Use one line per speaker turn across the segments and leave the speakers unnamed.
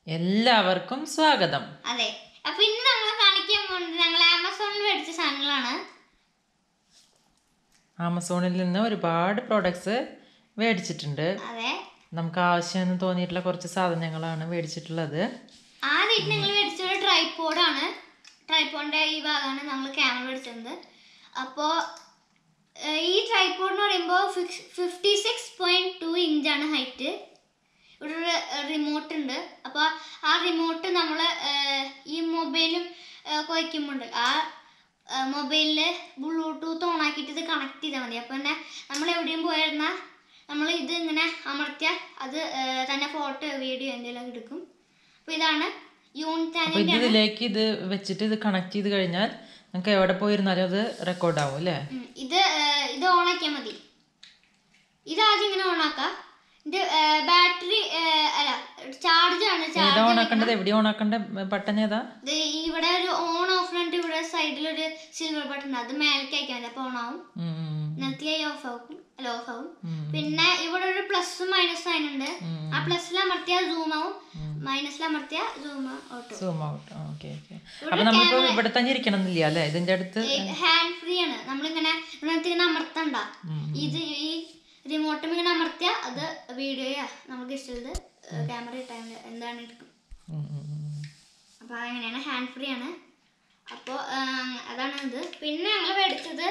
എല്ലാവർക്കും സ്വാഗതം
അതെ അപ്പൊ ഇന്ന് നമ്മൾ കാണിക്കാൻ പോകുന്നത് ഞങ്ങൾ ആമസോണിൽ മേടിച്ച സാധനങ്ങളാണ്
ആമസോണിൽ നിന്ന് ഒരുപാട് പ്രോഡക്ട്സ് മേടിച്ചിട്ടുണ്ട്
അതെ
നമുക്ക് ആവശ്യമെന്ന് തോന്നിയിട്ടുള്ള കുറച്ച് സാധനങ്ങളാണ് മേടിച്ചിട്ടുള്ളത്
ആദ്യമായിട്ട് ഞങ്ങൾ മേടിച്ചത് ട്രൈപ്പോഡാണ് ട്രൈപ്പോഡിന്റെ ഈ ഭാഗമാണ് നമ്മൾ ക്യാമറ മേടിച്ചത് അപ്പോൾ ഈ ട്രൈപ്പോഡ് എന്ന് പറയുമ്പോൾ ഫിഫ്റ്റി സിക്സ് പോയിന്റ് ടു ഇഞ്ചാണ് ഹൈറ്റ് ഇവിടെ ഒരു റിമോട്ട് ഉണ്ട് അപ്പോൾ ആ റിമോട്ട് നമ്മൾ ഈ മൊബൈലും കുഴയ്ക്കുമ്പോൾ ആ മൊബൈലിൽ ബ്ലൂടൂത്ത് ഓൺ ആക്കിയിട്ട് ഇത് കണക്ട് ചെയ്താൽ മതി അപ്പോൾ തന്നെ നമ്മൾ എവിടെയും പോയിരുന്നാൽ നമ്മൾ ഇത് ഇങ്ങനെ അമർത്തിയാൽ അത് ആ, തന്നെ ഫോട്ടോ വീഡിയോ എന്തെങ്കിലും എടുക്കും അപ്പോൾ ഇതാണ് യൂണിറ്റ്
അപ്പൊ ഇത് ഇതിലേക്ക് ഇത് വെച്ചിട്ട് ഇത് കണക്ട് ചെയ്ത് കഴിഞ്ഞാൽ നമുക്ക് എവിടെ പോയിരുന്നാലും അത് റെക്കോർഡ് ആവും അല്ലേ
ഉം. ഇത് ഏർ, ഇത് ഓൺ ആക്കിയാൽ മതി ഇത് ആദ്യം ഇങ്ങനെ ഓൺ ആക്കാം ഇത് ബാറ്ററി അല്ല ചാർജ് ആണ്
ഏതാ
ചാർജ്
ഓൺ ആക്കേണ്ടത് എവിടെ ഓൺ ആക്കേണ്ട ബട്ടൺ ഏതാ
ഇത് ഇവിടെ ഒരു ഓൺ ഓഫ് പറഞ്ഞിട്ട് ഇവിടെ സൈഡിൽ ഒരു സിൽവർ ബട്ടൺ ഉണ്ട് അത് മേലേക്ക് അയക്കാൻ മതി അപ്പോൾ ഓൺ ആവും
ഉം, ഉം,
നിർത്തിയായി ഓഫ് ആവും അല്ല ഓഫ് ആവും
ഉം.
പിന്നെ ഇവിടെ ഒരു പ്ലസും മൈനസും അതിനുണ്ട്
ഉം.
ആ പ്ലസ്സിൽ അമർത്തിയാൽ സൂം ആവും മൈനസിൽ അമർത്തിയാൽ zoom out
zoom out okay okay അപ്പൊ നമ്മളിപ്പോ ഇവിടെ തന്നെ ഇരിക്കണം എന്നില്ല അല്ലേ ഇതിന്റെ അടുത്ത്
ഹാൻഡ് ഫ്രീ ആണ് നമ്മളിങ്ങനെ ഇതിനകത്ത് ഇങ്ങനെ അമർത്തണ്ട
ഉം.
ഇത് ഈ റിമോട്ടും ഇങ്ങനെ അമർത്തിയാൽ അത് വീഡിയോയാ നമുക്ക് ഇഷ്ടമുള്ളത് ക്യാമറ ഇട്ടാൽ എന്താണ് എടുക്കും
ഉം, ഉം, ഉം.
അപ്പോൾ അങ്ങനെയാണ് ഹാൻഡ് ഫ്രീ ആണ് അപ്പോൾ അതാണ് ഇത് പിന്നെ ഞങ്ങൾ മേടിച്ചത്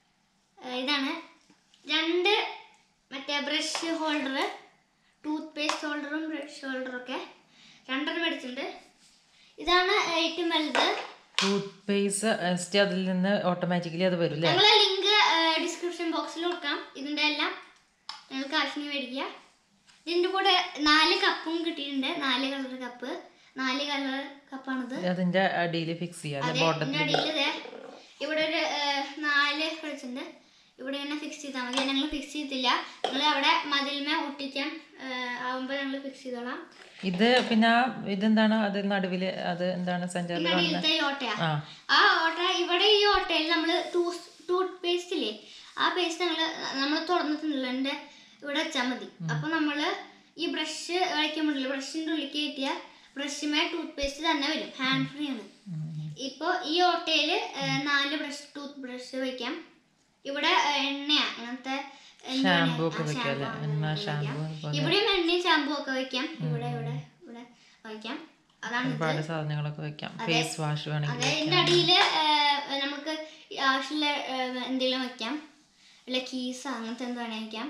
ആ, ഇതാണ് രണ്ട് മറ്റേ ബ്രഷ് ഹോൾഡർ ടൂത്ത് പേസ്റ്റ് ഹോൾഡറും ബ്രഷ് ഹോൾഡറും ഒക്കെ രണ്ടെണ്ണം മേടിച്ചിട്ടുണ്ട് ഇതാണ് ഏറ്റവും വലുത്
ടൂത്ത് പേസ്റ്റ് അതിൽ നിന്ന് ഓട്ടോമാറ്റിക്കലി അത് വരും അല്ലേ
ഞങ്ങൾ ലിങ്ക് ഡിസ്ക്രിപ്ഷൻ ബോക്സിൽ കൊടുക്കാം ഇതിൻ്റെ എല്ലാം നിങ്ങൾക്ക് ആവശ്യത്തിന് മേടിക്കുക ഇതിൻ്റെ കൂടെ നാല് കപ്പും കിട്ടിയിട്ടുണ്ട് നാല് കളർ കപ്പ് നാല് കളർ കപ്പാണിത്
അതിന്റെ അടിയിൽ ഫിക്സ് ചെയ്യാം അല്ലെ
അതെ
ബോട്ടത്തിൽ
ഇതിൻ്റെ അടിയിൽ ദേ ഇവിടെ ഒരു ഏർ, നാല് കളിച്ചിട്ടുണ്ട് ഇവിടെ ഇങ്ങനെ ഫിക്സ് ചെയ്താൽ മതി ഞങ്ങൾ ഫിക്സ് ചെയ്തില്ല നിങ്ങൾ അവിടെ മതിൽമേ ഒട്ടിക്കാൻ ആവുമ്പോൾ ഞങ്ങൾ ഫിക്സ് ചെയ്തോളാം
ഇത് പിന്നെ ആ ഇതെന്താണ് അത് നടുവില് അത് എന്താണ് സെന്ററിൽ
ഇതിൻ്റെ
വന്ന
അടിയിലത്തെ ഈ ഓട്ടയാ
ആ
ആ ഓട്ട ഇവിടെ ഈ ഓട്ടയിൽ നമ്മൾ ടൂത്ത് പേസ്റ്റ് ഇല്ലേ ആ പേസ്റ്റ് ഞങ്ങൾ നമ്മൾ തുറന്നിട്ടുണ്ടല്ലോ എൻ്റെ ഇവിടെ വെച്ചാൽ മതി അപ്പോൾ നമ്മൾ ഈ ബ്രഷ് വയ്ക്കുമ്പോഴല്ലോ ബ്രഷിൻ്റെ ഉള്ളിൽ കയറ്റിയ ബ്രഷുമേ ടൂത്ത് പേസ്റ്റ് തന്നെ വരും ഹാൻഡ് ഫ്രീ ആണ് ഇപ്പോൾ ഈ ഓട്ടയിൽ നാല് ബ്രഷ് ടൂത്ത് ബ്രഷ് വയ്ക്കാം ഇവിടെ ഏർ, എണ്ണയാ അങ്ങനത്തെ എന്താണ്?
ഷാമ്പൂ ഒക്കെ
ആ,
വെക്കാം അല്ലേ
shampoo
എണ്ണ
അങ്ങനത്തെ
ഷാമ്പൂ
വയ്ക്കാം. ഇവിടെയും എണ്ണയും ഷാമ്പൂ ഒക്കെ വയ്ക്കാം ഇവിടെ ഇവിടെ ഇവിടെ വയ്ക്കാം അതാണ് ഇത്
ഒരുപാട് സാധനങ്ങളൊക്കെ വെക്കാം ഫേസ് വാഷ് വേണമെങ്കിൽ
അതെ ഇതിന്റെ അടിയിൽ നമുക്ക് ആവശ്യമുള്ള ഏഹ്, എന്തെങ്കിലും വെക്കാം അല്ല കീസ് അങ്ങനത്തെ എന്ത് വേണേ വെക്കാം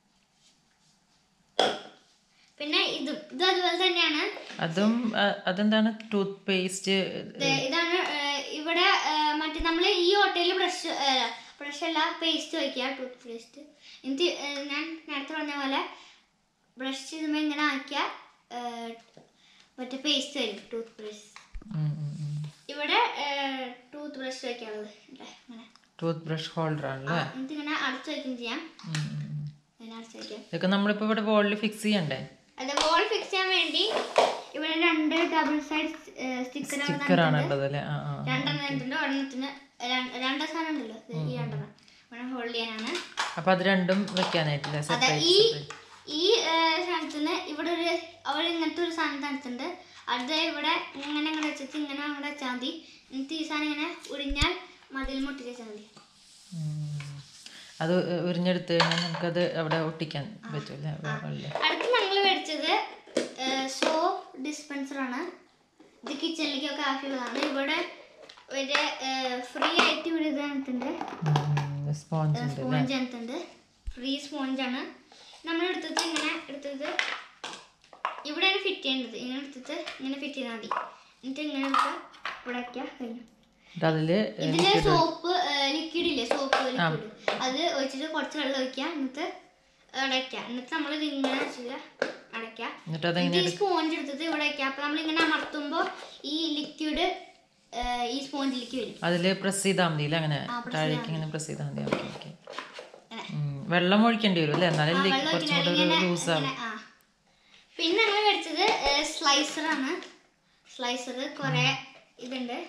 പിന്നെ ഇതും ഇത് അതുപോലെ തന്നെയാണ്
അതും ആ, അതെന്താണ് ടൂത്ത് പേസ്റ്റ്
ദേ, ഇതാണ് ഏഹ്, ഇവിടെ ഏഹ്, മറ്റേ നമ്മൾ ഈ ഓട്ടയിൽ ബ്രഷ് ബ്രഷ് അല്ല പേസ്റ്റ് വയ്ക്കുക ടൂത്ത് പേസ്റ്റ് എന്നിട്ട് ഏഹ്, ഞാൻ നേരത്തെ പറഞ്ഞ പോലെ ബ്രഷ് ചെയ്യുമ്പോൾ ഇങ്ങനെ ആക്കിയാൽ ഏഹ്, മറ്റേ പേസ്റ്റ് വരും ടൂത്ത് ബ്രഷ് ഇവിടെ ടൂത്ത് ബ്രഷ് വയ്ക്കാനുള്ളത് ഇവിടെ ഇങ്ങനെ
ടൂത്ത് ബ്രഷ് ഹോൾഡർ ആണല്ലേ
എന്നിട്ട് ഇങ്ങനെ അടച്ചു വയ്ക്കും ചെയ്യാം
ഉം, ഉം, ഉം.
ഇങ്ങനെ അടച്ചു വയ്ക്കാം
ഇതൊക്കെ നമ്മളിപ്പോ ഇവിടെ വോളിൽ ഫിക്സ് ചെയ്യണ്ടേ
അത് വോൾ ഫിക്സ് ചെയ്യാൻ വേണ്ടി ഇവിടെ രണ്ട് ഡബിൾ സൈഡ് സ്റ്റിക്കർ
സ്റ്റിക്കർ ആണ് ഉള്ളത് അല്ലേ ആ ആ
രണ്ടെണ്ണം എടുത്തിട്ടുണ്ട് ഒരെണ്ണത്തിന് ര- രണ്ട് സാധനം ഉണ്ടല്ലോ ഇത് ഈ രണ്ടെണ്ണം വേണം ഹോൾഡ് ചെയ്യാനാണ്
അപ്പൊ അത് രണ്ടും വെക്കാനായിട്ടില്ലേ
അതെ
സെപ്പറേറ്റ്
ഈ ഈ ഏഹ്, സാധനത്തിന് ഇവിടെ ഒരു അവർ ഇങ്ങനത്തെ ഒരു സാധനം തന്നിട്ടുണ്ട് അത് ഇവിടെ ഇങ്ങനെ ഇങ്ങനെ വെച്ചിട്ട് ഇങ്ങനെ അങ്ങോട്ട് വെച്ചാൽ മതി എന്നിട്ട് ഈ സാധനം ഇങ്ങനെ ഉടിഞ്ഞാൽ മതിൽ മുട്ടിച്ച് വെച്ചാൽ മതി
അത് ഉരിഞ്ഞെടുത്ത് കഴിഞ്ഞാൽ നമുക്കത് അവിടെ ഒട്ടിക്കാൻ പറ്റൂല്ലേ വോളില്
അടുത്ത് ഞങ്ങൾ മേടിച്ചത് സോ ഡിസ്പെൻസർ ആണ് ഇത് കിച്ചണിലേക്കൊക്കെ ആക്കിയുള്ളതാണ് ഇവിടെ ഒരു ഫ്രീ ആയിട്ട് ഇവിടെ ഇത് തന്നിട്ടുണ്ട്
സ്പോഞ്ച് ഉണ്ട്
സ്പോഞ്ച് തന്നിട്ടുണ്ട് ഫ്രീ സ്പോഞ്ചാണ് നമ്മൾ എടുത്തത് ഇങ്ങനെ എടുത്തത് ഇവിടെയാണ് ഫിറ്റ് ചെയ്യേണ്ടത് ഇങ്ങനെ എടുത്തിട്ട് ഇങ്ങനെ ഫിറ്റ് ചെയ്താൽ മതി എന്നിട്ട് ഇങ്ങനെ എടുത്ത് ഇവിടെ വയ്ക്കുക കഴിഞ്ഞു
എന്നിട്ട് അതില്
ഇതില് സോപ്പ് ലിക്വിഡ് ഇല്ലേ സോപ്പ് ലിക്വിഡ് അത് ഒഴിച്ചിട്ട് കുറച്ച് വെള്ളം ഒഴിക്കുക എന്നിട്ട് അടയ്ക്കുക എന്നിട്ട് നമ്മൾ ഇത് ഇങ്ങനെ വെച്ചിട്ട് അടയ്ക്കുക
എന്നിട്ട് അത്
എന്നിട്ട് ഈ സ്പോഞ്ച് എടുത്തിട്ട് ഇവിടെ വയ്ക്കുക അപ്പൊ നമ്മൾ ഇങ്ങനെ അമർത്തുമ്പോൾ ഈ ലിക്വിഡ് ഈ സ്പോഞ്ചിലേക്ക് വരും
അതില് പ്രസ് ചെയ്താൽ മതി അല്ലേ അങ്ങനെ താഴേക്ക് ഇങ്ങനെ പ്രസ് ചെയ്താൽ മതി ഓക്കെ ഓക്കെ
അങ്ങനെ.
വെള്ളം ഒഴിക്കേണ്ടി വരും അല്ലേ എന്നാലും
വെള്ളം
കുറച്ചും
ഒഴിച്ചിട്ട്
കൂടെ ഒരു
ഇങ്ങനെ-
ലൂസ് ആവും
ഇങ്ങനെ, ആ. പിന്നെ ഞങ്ങൾ മേടിച്ചത് സ്ലൈസർ ആണ് സ്ലൈസർ കുറെ ഇതുണ്ട്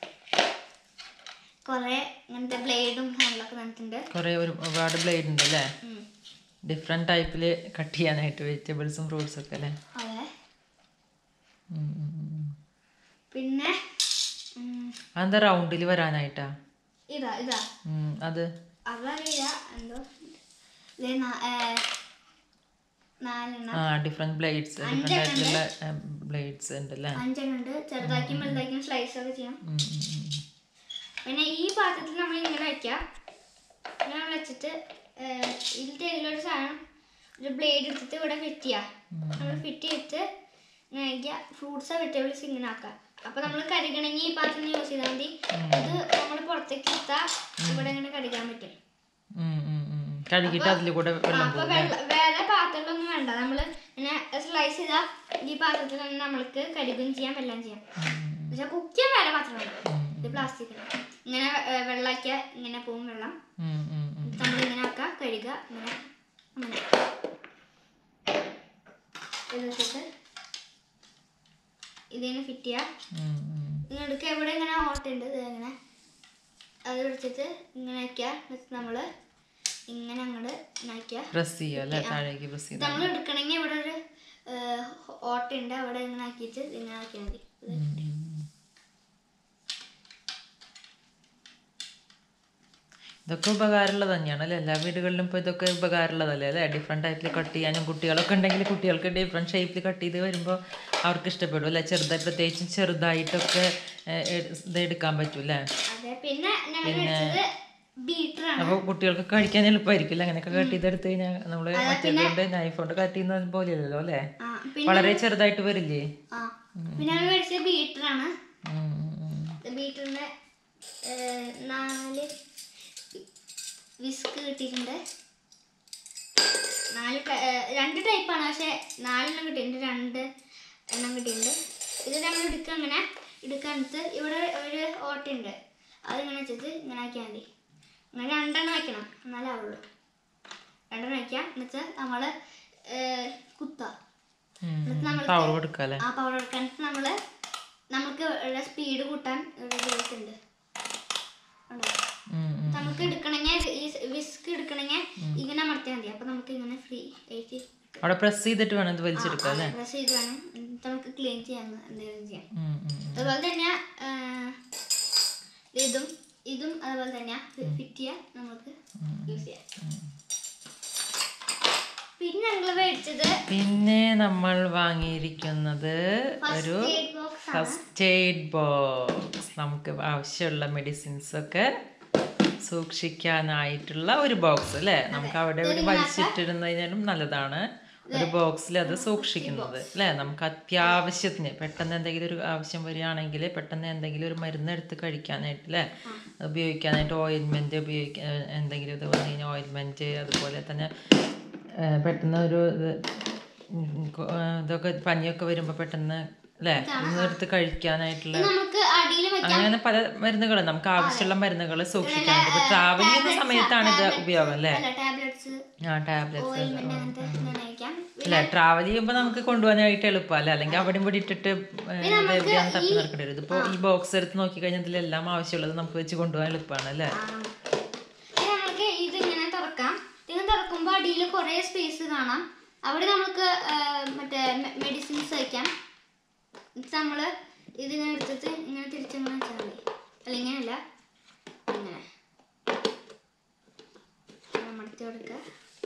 കുറെ ഇങ്ങനത്തെ ബ്ലേഡും ഹാൻഡിലൊക്കെ തന്നിട്ടുണ്ട്
കുറെ ഒരു ഒരുപാട് ബ്ലേഡ് ഉണ്ട് അല്ലേ
ഉം.
ഡിഫറെന്റ് ടൈപ്പില് കട്ട് ചെയ്യാനായിട്ട് വെജിറ്റബിൾസും ഫ്രൂട്ട്സും ഒക്കെ അല്ലേ
അതെ
ഉം, ഉം, ഉം.
പിന്നെ ഉം,
അതെന്താ റൗണ്ടിൽ വരാനായിട്ടാ
ഇതാ ഇതാ
ഉം, അത്
അതറിയില്ല എന്തോ ദേ നാ- ഏ, നാലെണ്ണം
ആ ഡിഫറെന്റ് ബ്ലേഡ്സ് ഡിഫറെന്റ് ആയിട്ടുള്ള ബ്ലേഡ്സ് ഉണ്ട് അല്ലേ
അഞ്ചെണ്ണം ഉണ്ട് ചെറുതാക്കിയും വലുതാക്കിയും സ്ലൈസ് ഒക്കെ ചെയ്യാം
ഉം, ഉം, ഉം.
പിന്നെ ഈ പാത്രത്തിൽ നമ്മൾ ഇങ്ങനെ വെക്കാം ഇങ്ങനെ വെച്ചിട്ട് ഏഹ്, ഇതിലത്തെ ഏതെങ്കിലും ഒരു സാധനം ഒരു ബ്ലേഡ് എടുത്തിട്ട് ഇവിടെ ഫിറ്റ് ചെയ്യാം നമ്മൾ ഫിറ്റ് ചെയ്തിട്ട് ഇങ്ങനെ വയ്ക്കുക ഫ്രൂട്ട്സോ വെജിറ്റബിൾസ് ഇങ്ങനെ ആക്കാം അപ്പൊ നമ്മൾ കരുകണമെങ്കിൽ ഈ പാത്രം യൂസ് ചെയ്താൽ മതി ഇത് നമ്മൾ പുറത്തേക്ക് ഇട്ടാൽ ഇവിടെ ഇങ്ങനെ കഴുകാൻ പറ്റും
ഉം, ഉം, ഉം. കഴുകിയിട്ട് അതിൽ കൂടെ വെള്ളം
അപ്പൊ
പോകും
വെള്ള- വേറെ പാത്രങ്ങളൊന്നും വേണ്ട നമ്മൾ ഇങ്ങനെ സ്ലൈസ് ചെയ്താൽ ഈ പാത്രത്തിൽ തന്നെ നമ്മൾക്ക് കഴുകുകയും ചെയ്യാം എല്ലാം ചെയ്യാം പക്ഷെ കുക്ക് ചെയ്യാൻ വേറെ പാത്രം വേണം ഇത് പ്ലാസ്റ്റിക് ഇങ്ങനെ ഏഹ്, വെള്ളാക്കിയ ഇങ്ങനെ പോകും വെള്ളം
ഉം, ഉം, ഉം.
നമ്മൾ ഇങ്ങനെ ആക്കുക കഴുകുക ഇങ്ങനെ അങ്ങനെ ഇത് വെച്ചിട്ട് ഇതിങ്ങനെ ഫിറ്റ് ചെയ്യുക
ഉം, ഉം.
ഇങ്ങനെ എടുക്കുക ഇവിടെ ഇങ്ങനെ ഓട്ടുണ്ട് ഇത് ഇങ്ങനെ അത് പിടിച്ചിട്ട് ഇങ്ങനെ വയ്ക്കുക എന്നിട്ട് നമ്മൾ ഇങ്ങനെ അങ്ങോട്ട് ഇങ്ങനെ വയ്ക്കുക
പ്രസ് ചെയ്യുക അല്ലേ താഴേക്ക് പ്രസ് ചെയ്ത്
നമ്മൾ എടുക്കണമെങ്കിൽ ഇവിടെ ഒരു ഓട്ടുണ്ട് അവിടെ ഇങ്ങനെ ആക്കിയിട്ട് ഇങ്ങനെ ആക്കിയാൽ മതി
ഉം, ഉം. ഇതൊക്കെ ഉപകാരമുള്ളത് തന്നെയാണ് അല്ലേ എല്ലാ വീടുകളിലും ഇപ്പോൾ ഇതൊക്കെ ഉപകാരമുള്ളതല്ലേ അല്ലേ ഡിഫറെൻ്റ് ടൈപ്പിൽ കട്ട് ചെയ്യാനും കുട്ടികളൊക്കെ ഉണ്ടെങ്കിൽ കുട്ടികൾക്ക് ഡിഫറെൻറ്റ് ഷേപ്പിൽ കട്ട് ചെയ്ത് വരുമ്പോൾ അവർക്ക് ഇഷ്ടപ്പെടും അല്ലേ ചെറുതായി പ്രത്യേകിച്ചും ചെറുതായിട്ടൊക്കെ ഏഹ്, എ- ഇത് എടുക്കാൻ പറ്റും അല്ലേ
അതെ പിന്നെ ഞങ്ങൾ വെച്ചത് ബീറ്ററാണ്
അപ്പോൾ കുട്ടികൾക്ക് കഴിക്കാൻ എളുപ്പമായിരിക്കും അല്ലേ അങ്ങനെയൊക്കെ കട്ട് ചെയ്തെടുത്ത് കഴിഞ്ഞാൽ നമ്മൾ മറ്റേത് കൊണ്ട് നൈഫ് കൊണ്ട് കട്ട് ചെയ്യുന്നത് പോലെയല്ലല്ലോ അല്ലേ
ആ പിന്നെ
വളരെ ചെറുതായിട്ട് വരില്ലേ
ആ പിന്നെ ഞങ്ങൾ മേടിച്ചത് ബീറ്ററാണ്
ഉം, ഉം, ഉം.
ബീറ്ററിന്റെ നാല് വിസ്ക് കിട്ടിയിട്ടുണ്ട് നാല് ട- ഏ, രണ്ട് ടൈപ്പാണ് പക്ഷെ നാലെണ്ണം കിട്ടിയിട്ടുണ്ട് രണ്ട് എണ്ണം കിട്ടിയിട്ടുണ്ട് ഇത് നമ്മൾ എടുക്കുക അങ്ങനെ എടുക്കാനിട്ട് ഇവിടെ ഒരു ഓട്ടയുണ്ട് അതിങ്ങനെ വെച്ചിട്ട് ഇങ്ങനെ ആക്കിയാൽ മതി അങ്ങനെ രണ്ടെണ്ണം വയ്ക്കണം എന്നാലേ ആവുള്ളൂ രണ്ടെണ്ണം വയ്ക്കാം എന്നിട്ട് നമ്മൾ കുത്താം
ഉം,
എന്നിട്ട് നമ്മൾ
പവർ കൊടുക്കുക അല്ലേ
ആ പവർ എടുക്കാൻ നമ്മൾ നമുക്ക് ഉള്ള സ്പീഡ് കൂട്ടാൻ ഒരു ഇതുണ്ട് ഉണ്ടോ?
ഉം, ഉം.
നമുക്ക് എടുക്കണമെങ്കിൽ ഈ വിസ്ക് എടുക്കണമെങ്കിൽ ഇങ്ങനെ അമർത്തിയാൽ മതി അപ്പൊ നമുക്ക് ഇങ്ങനെ ഫ്രീ ആയിട്ട്
അവിടെ പ്രസ് ചെയ്തിട്ട് വേണം ഇത് വലിച്ചെടുക്കുക അല്ലേ
പ്രസ് ചെയ്ത് വേണം എന്നിട്ട് നമുക്ക് ക്ലീൻ ചെയ്യാൻ എന്തെങ്കിലും ചെയ്യാം
ഉം, ഉം, ഉം.
അതുപോലെ തന്നെ ആ, ഇതും ഇതും അതുപോലെ തന്നെ ഫിറ്റ് ചെയ്യാൻ നമുക്ക് യൂസ് ചെയ്യാം പിന്നെ ഞങ്ങൾ മേടിച്ചത്
പിന്നെ നമ്മൾ വാങ്ങിയിരിക്കുന്നത് ഒരു
first aid box
first aid box നമുക്ക് ആവശ്യമുള്ള മെഡിസിൻസ് ഒക്കെ സൂക്ഷിക്കാനായിട്ടുള്ള ഒരു ബോക്സ് അല്ലേ നമുക്ക് അവിടെ ഇവിടെ വലിച്ചിട്ടിരുന്നതിനും നല്ലതാണ് ഒരു ബോക്സിൽ അത് സൂക്ഷിക്കുന്നത് അല്ലേ നമുക്ക് അത്യാവശ്യത്തിന് പെട്ടെന്ന് എന്തെങ്കിലും ഒരു ആവശ്യം വരികയാണെങ്കിൽ പെട്ടെന്ന് എന്തെങ്കിലും ഒരു മരുന്ന് എടുത്ത് കഴിക്കാനായിട്ട് അല്ലേ ഉപയോഗിക്കാനായിട്ട് ഓയിൽമെൻറ്റ് ഉപയോഗിക്കാൻ എന്തെങ്കിലും ഇത് വന്നു കഴിഞ്ഞാൽ ഓയിൽമെൻറ്റ് അതുപോലെ തന്നെ ഏ, പെട്ടെന്ന് ഒരു ഇത് ഉം, കൊ- ഏ, ഇതൊക്കെ പനിയൊക്കെ വരുമ്പോൾ പെട്ടെന്ന് അല്ലേ ഒന്ന് എടുത്ത് കഴിക്കാനായിട്ടുള്ള
നമുക്ക് അടിയിൽ വെക്കാം
അങ്ങനെ പല മരുന്നുകൾ നമുക്ക് ആവശ്യമുള്ള മരുന്നുകൾ സൂക്ഷിക്കാനുണ്ട് ഇപ്പൊ ട്രാവൽ ചെയ്യുന്ന സമയത്താണ് ഇത് ഉപയോഗം അല്ലേ
അല്ല ടാബ്ലറ്റ്സ്
ആ ടാബ്ലറ്റ്സ്
ഓയിൽമെന്റ് അങ്ങനത്തെ ഇങ്ങനെ വയ്ക്കാം
അല്ലേ ട്രാവൽ ചെയ്യുമ്പോൾ നമുക്ക് കൊണ്ടുപോകാനായിട്ട് എളുപ്പമല്ലേ അല്ലെങ്കിൽ അവിടെ ഇവിടെ ഇട്ടിട്ട് ഏ, ഇത് എവിടെയാണ് തപ്പി നടക്കേണ്ടി വരും ഇതിപ്പോ ഈ ബോക്സ് എടുത്ത് നോക്കി കഴിഞ്ഞാൽ ഇതിലെല്ലാം ആവശ്യമുള്ളത് നമുക്ക് വെച്ച് കൊണ്ടുപോകാൻ എളുപ്പമാണ് അല്ലേ
ആ. ഇനി നമുക്ക് ഇതിങ്ങനെ തുറക്കാം ഇതിങ്ങനെ തുറക്കുമ്പോൾ അടിയിൽ കുറേ സ്പേസ് കാണാം അവിടെ നമുക്ക് ആ, മറ്റേ മെഡിസിൻസ് വയ്ക്കാം എന്നിട്ട് നമ്മൾ ഇതിങ്ങനെ എടുത്തിട്ട് ഇങ്ങനെ തിരിച്ചിങ്ങനെ വെച്ചാൽ മതി അല്ല ഇങ്ങനെയല്ല ഇങ്ങനെ അമർത്തി കൊടുക്കുക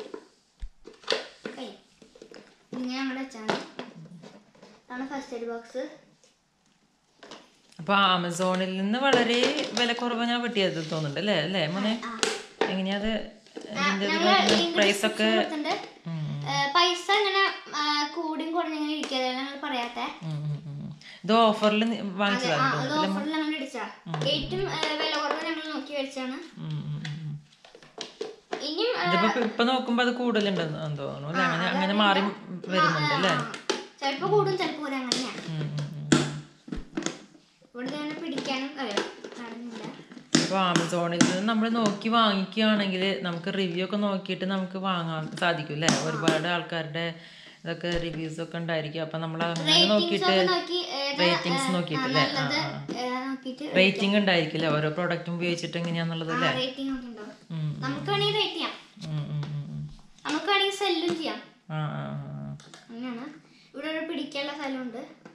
കൈ ഇങ്ങനെ അങ്ങോട്ട് വെച്ചാൽ മതി അതാണ് ഫസ്റ്റ് എയ്ഡ് ബോക്സ്
അപ്പൊ ആമസോണിൽ നിന്ന് വളരെ വില കുറവ് ഞാൻ കിട്ടിയത് തോന്നുന്നുണ്ട് അല്ലേ അല്ലേ മോനെ
ആ
എങ്ങനെയാ അത് ഇതിന്റെ
ഞങ്ങൾ
പ്രൈസ് ഒക്കെ
കൊടുത്തിട്ടുണ്ട് പൈസ ഇങ്ങനെ ആ, കൂടിയും കുറഞ്ഞിങ്ങനെ ഇരിക്കാതെ ഞങ്ങൾ പറയാത്തെ
ഉം, ഉം, ഉം. ഇത് ഓഫറിൽ വാങ്ങിച്ചതാണ്
ആ, അത് ഓഫറിൽ ഞങ്ങൾ അടിച്ചാ ഏറ്റവും ആ, വില കുറവ് ഞങ്ങൾ നോക്കി മേടിച്ചാണ്
ഉം, ഉം, ഉം.
ഇനിയും ആ,
ഇതിപ്പോ ഇപ്പൊ- ഇപ്പൊ നോക്കുമ്പോ അത് കൂടുതലുണ്ടെന്ന് തോന്നുന്നു അല്ലേ അങ്ങനെ അങ്ങനെ മാറി വരുന്നുണ്ട് അല്ലേ
ചിലപ്പോ കൂടും ചിലപ്പോ കൂടെ അങ്ങനെയാ
ഉം, ഉം, ഉം.
ഇവിടെ തന്നെ പിടിക്കാനും അറിയാം നടന്നില്ല
അപ്പോൾ ആമസോണിൽ നിന്ന് നമ്മൾ നോക്കി വാങ്ങിക്കുകയാണെങ്കിൽ നമുക്ക് റിവ്യൂ ഒക്കെ നോക്കിയിട്ട് നമുക്ക് വാങ്ങാൻ സാധിക്കും അല്ലേ ഒരുപാട് ആൾക്കാരുടെ ഇതൊക്കെ റിവ്യൂസ് ഒക്കെ ഉണ്ടായിരിക്കും അപ്പം നമ്മൾ അങ്ങനെ നോക്കിയിട്ട്
ഒക്കെ നോക്കി ഏതാ
റേറ്റിംഗ്സ് നോക്കിയിട്ട് അല്ലേ ആ
നല്ലത് ഏതാ നോക്കിയിട്ട്
റേറ്റിംഗ് ഉണ്ടായിരിക്കില്ലേ ഓരോ പ്രോഡക്റ്റും ഉപയോഗിച്ചിട്ട് എങ്ങനെയാന്നുള്ളത് അല്ലേ
റേറ്റിംഗ് നോക്കിയിട്ടുണ്ടോ
ഉം,
നമുക്ക് വേണമെങ്കിൽ റേറ്റ് ചെയ്യാം
ഉം, ഉം, ഉം, ഉം.
നമുക്ക് വേണമെങ്കിൽ സെല്ലും ചെയ്യാം
ആ ആ ആ, ആ.
അങ്ങനെയാണ് ഇവിടെ ഒരു പിടിക്കാനുള്ള സ്ഥലമുണ്ട്
ഉം,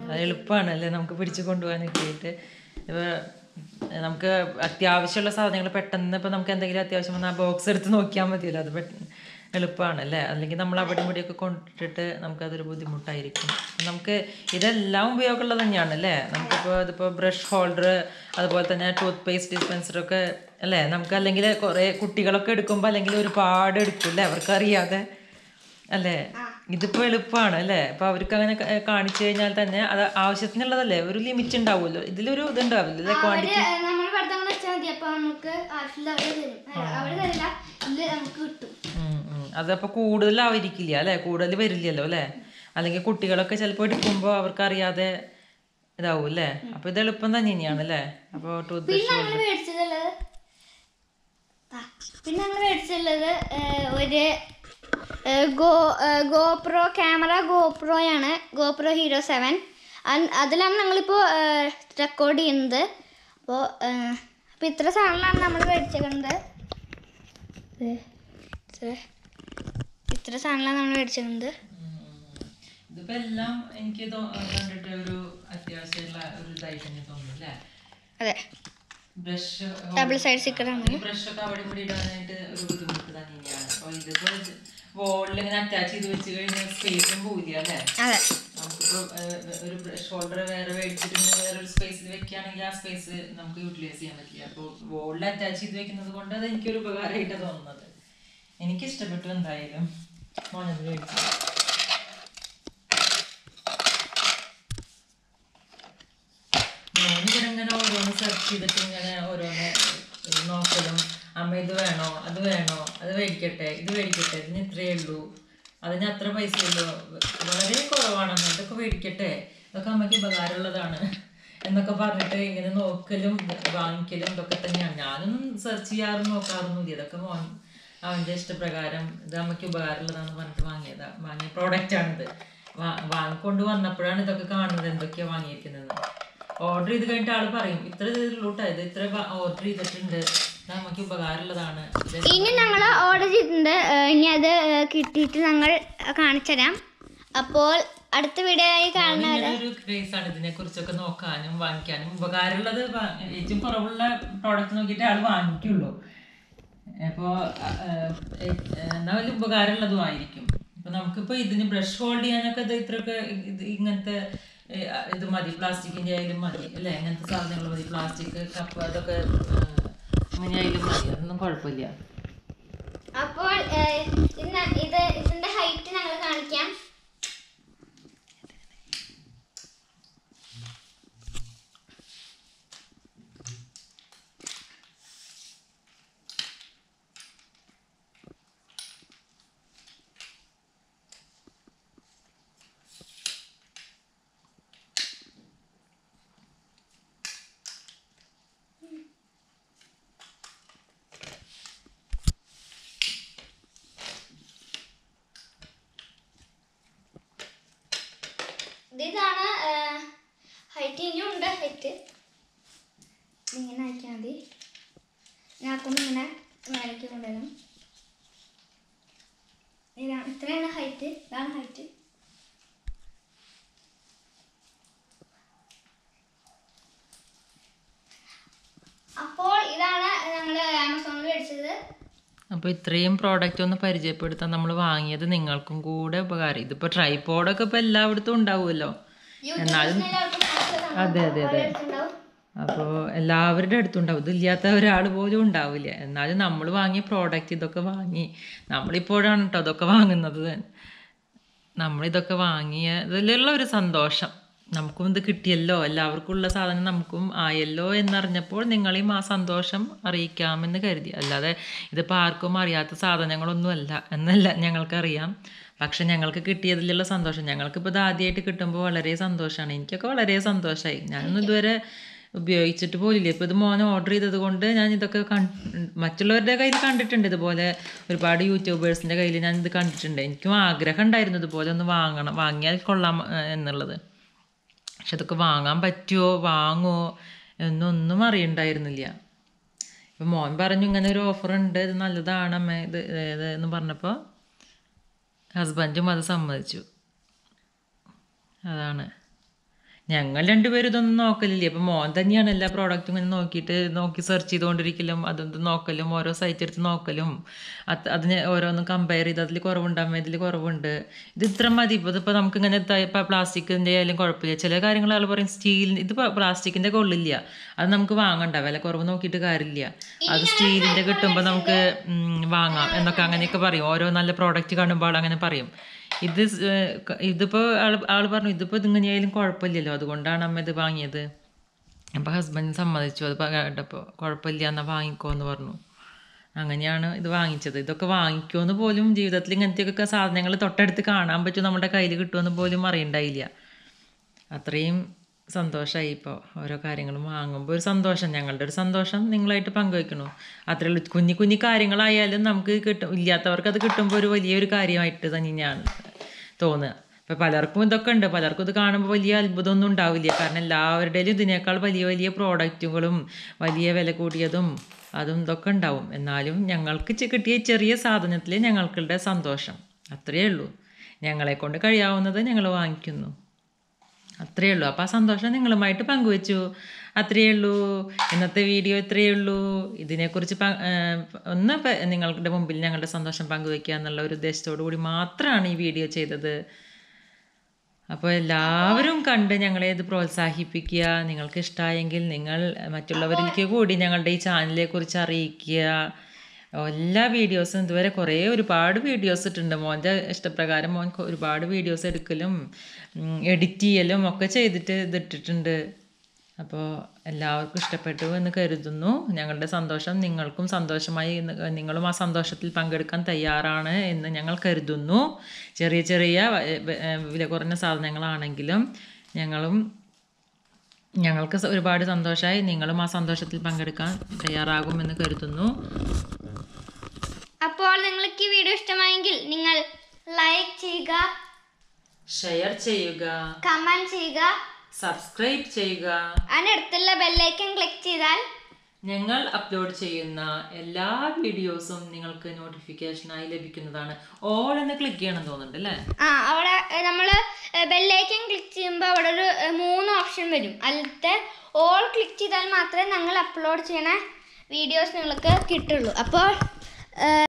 അത് എളുപ്പമാണ് അല്ലേ നമുക്ക് പിടിച്ചു കൊണ്ടുപോകാനൊക്കെ ആയിട്ട് ഇപ്പോൾ നമുക്ക് അത്യാവശ്യമുള്ള സാധനങ്ങൾ പെട്ടെന്ന് ഇപ്പോൾ നമുക്ക് എന്തെങ്കിലും അത്യാവശ്യം വന്നാൽ ബോക്സ് എടുത്ത് നോക്കിയാൽ മതിയല്ലോ അത് പെട്ടെന്ന് എളുപ്പമാണ് അല്ലേ അല്ലെങ്കിൽ നമ്മൾ അവിടെ ഇവിടെയൊക്കെ കൊണ്ടിട്ട് നമുക്കതൊരു ബുദ്ധിമുട്ടായിരിക്കും നമുക്ക് ഇതെല്ലാം ഉപയോഗമുള്ളത് തന്നെയാണ് അല്ലേ നമുക്കിപ്പോൾ ഇതിപ്പോൾ ബ്രഷ് ഹോൾഡർ അതുപോലെ തന്നെ ടൂത്ത് പേസ്റ്റ് ഡിസ്പെൻസറൊക്കെ അല്ലേ നമുക്ക് അല്ലെങ്കിൽ കുറേ കുട്ടികളൊക്കെ എടുക്കുമ്പോൾ അല്ലെങ്കിൽ ഒരുപാട് എടുക്കും അല്ലേ അവർക്കറിയാതെ അല്ലേ ഇതിപ്പോ എളുപ്പമാണ് അല്ലേ അപ്പൊ അവർക്ക് അങ്ങനെ ക- കാണിച്ചു കഴിഞ്ഞാൽ തന്നെ അത് ആവശ്യത്തിനുള്ളതല്ലേ ഒരു ലിമിറ്റ് ഉണ്ടാവുമല്ലോ ഇതിലൊരു ഇതുണ്ടാവില്ല അല്ലേ ക്വാണ്ടിറ്റി
അവര് നമ്മൾ പഠിത്തം വെച്ചാൽ മതി അപ്പൊ നമുക്ക് ആവശ്യമില്ല അവര് തരും അല്ല, അവര് തരില്ല ഇത് നമുക്ക് കിട്ടും
അതപ്പോൾ കൂടുതലായിരിക്കില്ല അല്ലേ കൂടുതൽ വരില്ലല്ലോ അല്ലേ അല്ലെങ്കിൽ കുട്ടികളൊക്കെ ചിലപ്പോൾ എടുക്കുമ്പോൾ അവർക്കറിയാതെ ഇതാവും അല്ലേ അപ്പോൾ ഇത് എളുപ്പം തന്നെ തന്നെയാണ് അല്ലേ അപ്പോൾ ടൂത്ത്
പിന്നെ ഞങ്ങൾ മേടിച്ചതുള്ളത് ആ, പിന്നെ ഞങ്ങൾ മേടിച്ചിട്ടുള്ളത് ഏഹ്, ഒരു ഏഹ്, ഗോ ഏഹ്, ഗോപ്രോ ക്യാമറ ഗോപ്രോയാണ് ഗോപ്രോ ഹീറോ സെവൻ അതിലാണ് ഞങ്ങളിപ്പോൾ റെക്കോർഡ് ചെയ്യുന്നത് അപ്പോൾ അപ്പോൾ ഇത്ര സാധനങ്ങളാണ് നമ്മൾ മേടിച്ചേക്കുന്നത് ഇത് ഇത്ര- ഇത്ര സാധനങ്ങളാണ് നമ്മൾ മേടിച്ചേക്കുന്നത്
ഇതിപ്പോ എല്ലാം എനിക്ക് തോ- കണ്ടിട്ട് ഒരു അത്യാവശ്യമുള്ള ഒരു ഇതായി തന്നെ തോന്നുന്നു അല്ലേ
അതെ
ബ്രഷ്
ഡബിൾ സൈഡ് സ്റ്റിക്കറാണ്
ബ്രഷ് ഒക്കെ അവിടെ ഇവിടെ ഇടാനായിട്ട് ഒരു ബുദ്ധിമുട്ട് തന്നെയാണ് അപ്പൊ ഇതിപ്പോ വോളിൽ ഇങ്ങനെ അറ്റാച്ച് ചെയ്ത് വെച്ച് കഴിഞ്ഞാൽ സ്പേസും പോവില്ല അല്ലേ
അതെ
നമുക്കിപ്പോ ഏഹ്, ഒരു ബ്രഷ് ഹോൾഡർ വേറെ മേടിച്ചിട്ട് ഇങ്ങനെ വേറെ ഒരു സ്പേസിൽ വെക്കുകയാണെങ്കിൽ ആ സ്പേസ് നമുക്ക് യൂട്ടിലൈസ് ചെയ്യാൻ പറ്റില്ല അപ്പോൾ വോളിൽ അറ്റാച്ച് ചെയ്ത് വെക്കുന്നത് കൊണ്ട് അത് എനിക്കൊരു ഉപകാരമായിട്ട് തോന്നുന്നത് എനിക്ക് ഇഷ്ടപ്പെട്ടു എന്തായാലും മോനത് മേടിച്ചു ഞാനിവിടെ ഇങ്ങനെ ഓരോന്ന് സെർച്ച് ചെയ്തിട്ട് ഇങ്ങനെ ഓരോന്ന് നോക്കലും അമ്മ ഇത് വേണോ അത് വേണോ അത് മേടിക്കട്ടെ ഇത് മേടിക്കട്ടെ ഇതിന് ഇത്രയേ ഉള്ളൂ അതിന് അത്ര പൈസ ഉള്ളൂ വളരെ കുറവാണ് അമ്മ ഇതൊക്കെ മേടിക്കട്ടെ ഇതൊക്കെ അമ്മയ്ക്ക് ഉപകാരമുള്ളതാണ് എന്നൊക്കെ പറഞ്ഞിട്ട് ഇങ്ങനെ നോക്കലും വാങ്ങിക്കലും ഇതൊക്കെ തന്നെയാണ് ഞാനൊന്നും സെർച്ച് ചെയ്യാറും നോക്കാറൊന്നുമില്ല ഇതൊക്കെ മോൻ അവൻ്റെ ഇഷ്ടപ്രകാരം ഇത് അമ്മയ്ക്ക് ഉപകാരമുള്ളതാണെന്ന് പറഞ്ഞിട്ട് വാങ്ങിയതാ വാങ്ങിയ പ്രോഡക്റ്റ് ആണിത് വാ- വാങ്ങിക്കൊണ്ട് വന്നപ്പോഴാണ് ഇതൊക്കെ കാണുന്നത് എന്തൊക്കെയാ വാങ്ങിയിരിക്കുന്നത് ഓർഡർ ചെയ്ത് കഴിഞ്ഞിട്ട് ആള് പറയും ഇത്ര ഇതിലുട്ടാ ഇത് ഇത്ര ഓർഡർ ചെയ്തിട്ടുണ്ട് ഇത് നമുക്ക് ഉപകാരമുള്ളതാണ് ഇത്
ഇനി ഞങ്ങൾ ഓർഡർ ചെയ്തിട്ടുണ്ട് ഏഹ് ഇനി അത് ഏഹ് കിട്ടിയിട്ട് ഞങ്ങൾ കാണിച്ചു തരാം അപ്പോൾ അടുത്ത വീഡിയോയിൽ കാണുന്ന
ഇങ്ങനെ ഒരു ക്രേസ് ആണ് ഇതിനെ കുറിച്ചൊക്കെ നോക്കാനും വാങ്ങിക്കാനും ഉപകാരമുള്ളത് വാ- ഏറ്റവും കുറവുള്ള പ്രോഡക്റ്റ് നോക്കിയിട്ട് ആള് വാങ്ങിക്കുള്ളൂ അപ്പോ എന്നാ വലിയ ഉപകാരമുള്ളതും ആയിരിക്കും ഇപ്പൊ നമുക്കിപ്പോ ഇതിന് ബ്രഷ് ഹോൾഡ് ചെയ്യാനൊക്കെ ഇത് ഇത്രയൊക്കെ ഇത് ഇങ്ങനത്തെ ഏ, ഇത് മതി പ്ലാസ്റ്റിക്കിന്റെ ആയാലും മതി അല്ലേ ഇങ്ങനത്തെ സാധനങ്ങൾ മതി പ്ലാസ്റ്റിക് കപ്പ് അതൊക്കെ ഇങ്ങനെ ആയാലും മതി അതൊന്നും കുഴപ്പമില്ല
അപ്പോൾ ഏഹ്, ഇന്ന് ഇത് ഇതിന്റെ ഹൈറ്റ് ഞങ്ങൾ കാണിക്കാം ഇത് ഇതാണ് ഹൈറ്റ് ഇനിയും ഉണ്ട് ഹൈറ്റ് ഇങ്ങനെ ആക്കിയാൽ മതി ഞാക്കൊന്ന് ഇങ്ങനെ മേലേക്ക് കൊണ്ടുവരണം ഇതാണ് ഇത്രയാണ് ഹൈറ്റ് ഇതാണ് ഹൈറ്റ് അപ്പോൾ ഇതാണ് ഞങ്ങൾ ആമസോണിൽ മേടിച്ചത്
അപ്പോൾ ഇത്രയും പ്രോഡക്റ്റ് ഒന്ന് പരിചയപ്പെടുത്താൻ നമ്മൾ വാങ്ങിയത് നിങ്ങൾക്കും കൂടെ ഉപകാരം ഇതിപ്പോൾ ട്രൈപോഡൊക്കെ ഇപ്പോൾ എല്ലായിടത്തും ഉണ്ടാവുമല്ലോ എന്നാലും അതെ അതെ അതെ
ഉണ്ടാവും
അപ്പോൾ എല്ലാവരുടെ അടുത്തും ഉണ്ടാവും ഇതില്ലാത്ത ഒരാൾ പോലും ഉണ്ടാവില്ല എന്നാലും നമ്മൾ വാങ്ങിയ പ്രോഡക്റ്റ് ഇതൊക്കെ വാങ്ങി നമ്മളിപ്പോഴാണ് കേട്ടോ അതൊക്കെ വാങ്ങുന്നത് നമ്മളിതൊക്കെ വാങ്ങിയ ഇതിലുള്ള ഒരു സന്തോഷം നമുക്കും ഇത് കിട്ടിയല്ലോ എല്ലാവർക്കും ഉള്ള സാധനം നമുക്കും ആയല്ലോ എന്നറിഞ്ഞപ്പോൾ നിങ്ങളെയും ആ സന്തോഷം അറിയിക്കാമെന്ന് കരുതി അല്ലാതെ ഇതിപ്പോൾ ആർക്കും അറിയാത്ത സാധനങ്ങളൊന്നുമല്ല എന്നല്ല ഞങ്ങൾക്കറിയാം പക്ഷെ ഞങ്ങൾക്ക് കിട്ടിയതിലുള്ള സന്തോഷം ഞങ്ങൾക്കിപ്പോൾ ഇത് ആദ്യമായിട്ട് കിട്ടുമ്പോൾ വളരെ സന്തോഷമാണ് എനിക്കൊക്കെ വളരെ സന്തോഷമായി ഞാനൊന്നും ഇതുവരെ ഉപയോഗിച്ചിട്ട് പോലില്ല ഇപ്പോൾ ഇത് മോൻ ഓർഡർ ചെയ്തത് കൊണ്ട് ഞാൻ ഇതൊക്കെ കൺ മറ്റുള്ളവരുടെ കയ്യിൽ കണ്ടിട്ടുണ്ട് ഇതുപോലെ ഒരുപാട് യൂട്യൂബേഴ്സിൻ്റെ കയ്യിൽ ഞാൻ ഇത് കണ്ടിട്ടുണ്ട് എനിക്കും ആഗ്രഹം ഉണ്ടായിരുന്നു ഇതുപോലെ ഒന്ന് വാങ്ങണം വാങ്ങിയാൽ കൊള്ളാം ഏഹ്, എന്നുള്ളത് പക്ഷെ ഇതൊക്കെ വാങ്ങാൻ പറ്റുമോ വാങ്ങുമോ എന്നൊന്നും അറിയണ്ടായിരുന്നില്ല ഇപ്പം മോൻ പറഞ്ഞു ഇങ്ങനെ ഒരു ഓഫർ ഉണ്ട് ഇത് നല്ലതാണ് അമ്മ ഇത് ഇത് എന്ന് പറഞ്ഞപ്പോൾ ഹസ്ബൻഡും അത് സമ്മതിച്ചു അതാണ് ഞങ്ങൾ രണ്ടുപേരും ഇതൊന്നും നോക്കലില്ല അപ്പം മോൻ തന്നെയാണ് എല്ലാ പ്രോഡക്റ്റും ഇങ്ങനെ നോക്കിയിട്ട് നോക്കി സെർച്ച് ചെയ്തുകൊണ്ടിരിക്കലും അതൊന്ന് നോക്കലും ഓരോ സൈറ്റ് എടുത്ത് നോക്കലും അത് അതിന് ഓരോന്ന് കമ്പയർ ചെയ്ത് അതിൽ കുറവുണ്ടാകുമ്പോൾ ഇതിൽ കുറവുണ്ട് ഇത് ഇത്ര മതി ഇപ്പോൾ ഇതിപ്പോൾ നമുക്ക് ഇങ്ങനെ ഇപ്പോൾ പ്ലാസ്റ്റിക്കിൻ്റെ ആയാലും കുഴപ്പമില്ല ചില കാര്യങ്ങൾ ആൾ പറയും സ്റ്റീൽ ഇത് പ്ലാസ്റ്റിക്കിൻ്റെ കൊള്ളില്ല അത് നമുക്ക് വാങ്ങണ്ട വില കുറവ് നോക്കിയിട്ട് കാര്യമില്ല അത് സ്റ്റീലിൻ്റെ കിട്ടുമ്പോൾ നമുക്ക് ഉം, വാങ്ങാം എന്നൊക്കെ അങ്ങനെയൊക്കെ പറയും ഓരോ നല്ല പ്രോഡക്റ്റ് കാണുമ്പോൾ ആൾ അങ്ങനെ പറയും ഇത് സ്- ഏർ ക- ഇതിപ്പോ ആള് ആള് പറഞ്ഞു ഇതിപ്പോ ഇതിങ്ങനെയായാലും കുഴപ്പമില്ലല്ലോ അതുകൊണ്ടാണ് അമ്മ ഇത് വാങ്ങിയത് അപ്പോൾ ഹസ്ബൻഡ് സമ്മതിച്ചു അത് പ- കേട്ടപ്പോൾ കുഴപ്പമില്ല എന്നാൽ വാങ്ങിക്കോ എന്ന് പറഞ്ഞു അങ്ങനെയാണ് ഇത് വാങ്ങിച്ചത് ഇതൊക്കെ വാങ്ങിക്കുമെന്ന് പോലും ജീവിതത്തിൽ ഇങ്ങനത്തെയൊക്കെ സാധനങ്ങൾ തൊട്ടടുത്ത് കാണാൻ പറ്റും നമ്മുടെ കയ്യിൽ കിട്ടുമെന്ന് പോലും അറിയണ്ടായില്ല അത്രയും സന്തോഷമായി ഇപ്പോൾ ഓരോ കാര്യങ്ങളും വാങ്ങുമ്പോൾ ഒരു സന്തോഷം ഞങ്ങളുടെ ഒരു സന്തോഷം നിങ്ങളായിട്ട് പങ്കുവയ്ക്കണു അത്രേ ഉള്ളൂ കുഞ്ഞു കുഞ്ഞു കാര്യങ്ങളായാലും നമുക്ക് കിട്ടും ഇല്ലാത്തവർക്ക് അത് കിട്ടുമ്പോൾ ഒരു വലിയൊരു കാര്യമായിട്ട് തന്നെയാണ് തോന്നുക ഇപ്പം പലർക്കും ഇതൊക്കെ ഉണ്ട് പലർക്കും ഇത് കാണുമ്പോൾ വലിയ അത്ഭുതമൊന്നും ഉണ്ടാവില്ല കാരണം എല്ലാവരുടെയും ഇതിനേക്കാൾ വലിയ വലിയ പ്രോഡക്റ്റുകളും വലിയ വില കൂടിയതും അതും ഇതൊക്കെ ഉണ്ടാവും എന്നാലും ഞങ്ങൾക്ക് ചെ- കിട്ടിയ ചെറിയ സാധനത്തിൽ ഞങ്ങൾക്കുടെ സന്തോഷം അത്രയേ ഉള്ളൂ ഞങ്ങളെ കൊണ്ട് കഴിയാവുന്നത് ഞങ്ങൾ വാങ്ങിക്കുന്നു അത്രയേ ഉള്ളൂ അപ്പോൾ ആ സന്തോഷം നിങ്ങളുമായിട്ട് പങ്കുവച്ചു അത്രയേ ഉള്ളൂ ഇന്നത്തെ വീഡിയോ ഇത്രയേ ഉള്ളൂ ഇതിനെക്കുറിച്ച് പ- ഏർ ഒന്ന് പ- നിങ്ങളുടെ മുമ്പിൽ ഞങ്ങളുടെ സന്തോഷം പങ്കുവയ്ക്കുക എന്നുള്ള ഒരു ഉദ്ദേശത്തോടു കൂടി മാത്രമാണ് ഈ വീഡിയോ ചെയ്തത് അപ്പോൾ എല്ലാവരും കണ്ട് ഞങ്ങളെ ഇത് പ്രോത്സാഹിപ്പിക്കുക നിങ്ങൾക്ക് ഇഷ്ടമായെങ്കിൽ നിങ്ങൾ മറ്റുള്ളവരിലേക്ക് കൂടി ഞങ്ങളുടെ ഈ ചാനലിനെ കുറിച്ച് അറിയിക്കുക എല്ലാ വീഡിയോസും ഇതുവരെ കുറേ ഒരുപാട് വീഡിയോസ് ഇട്ടുണ്ട് മോൻ്റെ ഇഷ്ടപ്രകാരം മോൻ കൊ- ഒരുപാട് വീഡിയോസ് എടുക്കലും എഡിറ്റ് ചെയ്യലും ഒക്കെ ചെയ്തിട്ട് ഇതിട്ടിട്ടുണ്ട് അപ്പോൾ എല്ലാവർക്കും ഇഷ്ടപ്പെട്ടു എന്ന് കരുതുന്നു ഞങ്ങളുടെ സന്തോഷം നിങ്ങൾക്കും സന്തോഷമായി എന്ന് നിങ്ങളും ആ സന്തോഷത്തിൽ പങ്കെടുക്കാൻ തയ്യാറാണ് എന്ന് ഞങ്ങൾ കരുതുന്നു ചെറിയ ചെറിയ വ- വ- വില കുറഞ്ഞ സാധനങ്ങളാണെങ്കിലും ഞങ്ങളും ഞങ്ങൾക്ക് സ- ഒരുപാട് സന്തോഷമായി നിങ്ങളും ആ സന്തോഷത്തിൽ പങ്കെടുക്കാൻ തയ്യാറാകുമെന്ന് കരുതുന്നു
അപ്പോൾ നിങ്ങൾക്ക് ഈ വീഡിയോ ഇഷ്ടമായെങ്കിൽ നിങ്ങൾ ലൈക്ക് ചെയ്യുക
ഷെയർ ചെയ്യുക
കമൻറ്റ് ചെയ്യുക
സബ്സ്ക്രൈബ് ചെയ്യുക
അതിനടുത്തുള്ള ബെല്ലൈക്കൺ ക്ലിക്ക് ചെയ്താൽ
ഞങ്ങൾ അപ്ലോഡ് ചെയ്യുന്ന എല്ലാ വീഡിയോസും നിങ്ങൾക്ക് നോട്ടിഫിക്കേഷനായി ലഭിക്കുന്നതാണ് ഓൾ എന്ന് ക്ലിക്ക് ചെയ്യണം തോന്നുന്നുണ്ട് അല്ലേ
ആ അവിടെ നമ്മൾ ബെല്ലൈക്കൺ ക്ലിക്ക് ചെയ്യുമ്പോൾ അവിടെ ഒരു ഏ, മൂന്ന് ഓപ്ഷൻ വരും അതിലത്തെ ഓൾ ക്ലിക്ക് ചെയ്താൽ മാത്രമേ ഞങ്ങൾ അപ്ലോഡ് ചെയ്യണ വീഡിയോസ് നിങ്ങൾക്ക് കിട്ടുള്ളൂ അപ്പോൾ